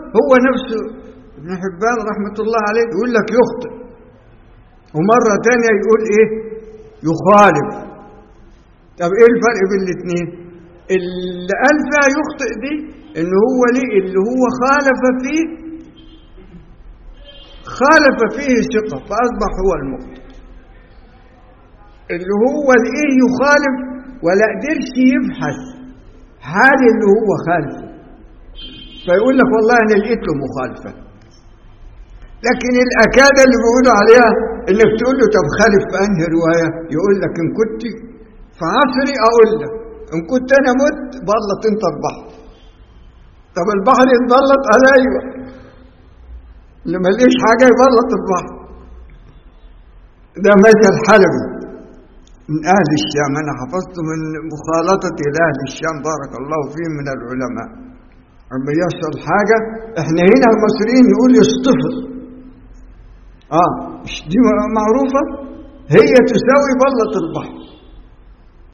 هو نفسه ابن حبان رحمة الله عليه يقول لك يخطئ ومرة تانية يقول ايه يخالف طب ايه الفرق بين الاثنين اللي قال فيها يخطئ دي ان هو ليه اللي هو خالف فيه خالف فيه ثقة فأصبح هو المخطئ اللي هو الايه يخالف ولا قدرش يبحث حال اللي هو خالفه فيقول لك والله انا لقيت له مخالفه لكن الاكاده اللي بيقولوا عليها انك تقول له طب خالف في انهي روايه يقول لك ان كنت في عصري اقول لك ان كنت انا مت بلط انت البحر طب البحر يتبلط قال ايوه اللي ماليش حاجه يبلط البحر ده مثل حلبي من أهل الشام أنا حفظت من مخالطتي لأهل الشام بارك الله فيهم من العلماء لما يحصل حاجة احنا هنا المصريين نقول يصطفر اه مش دي معروفة هي تساوي بلة البحر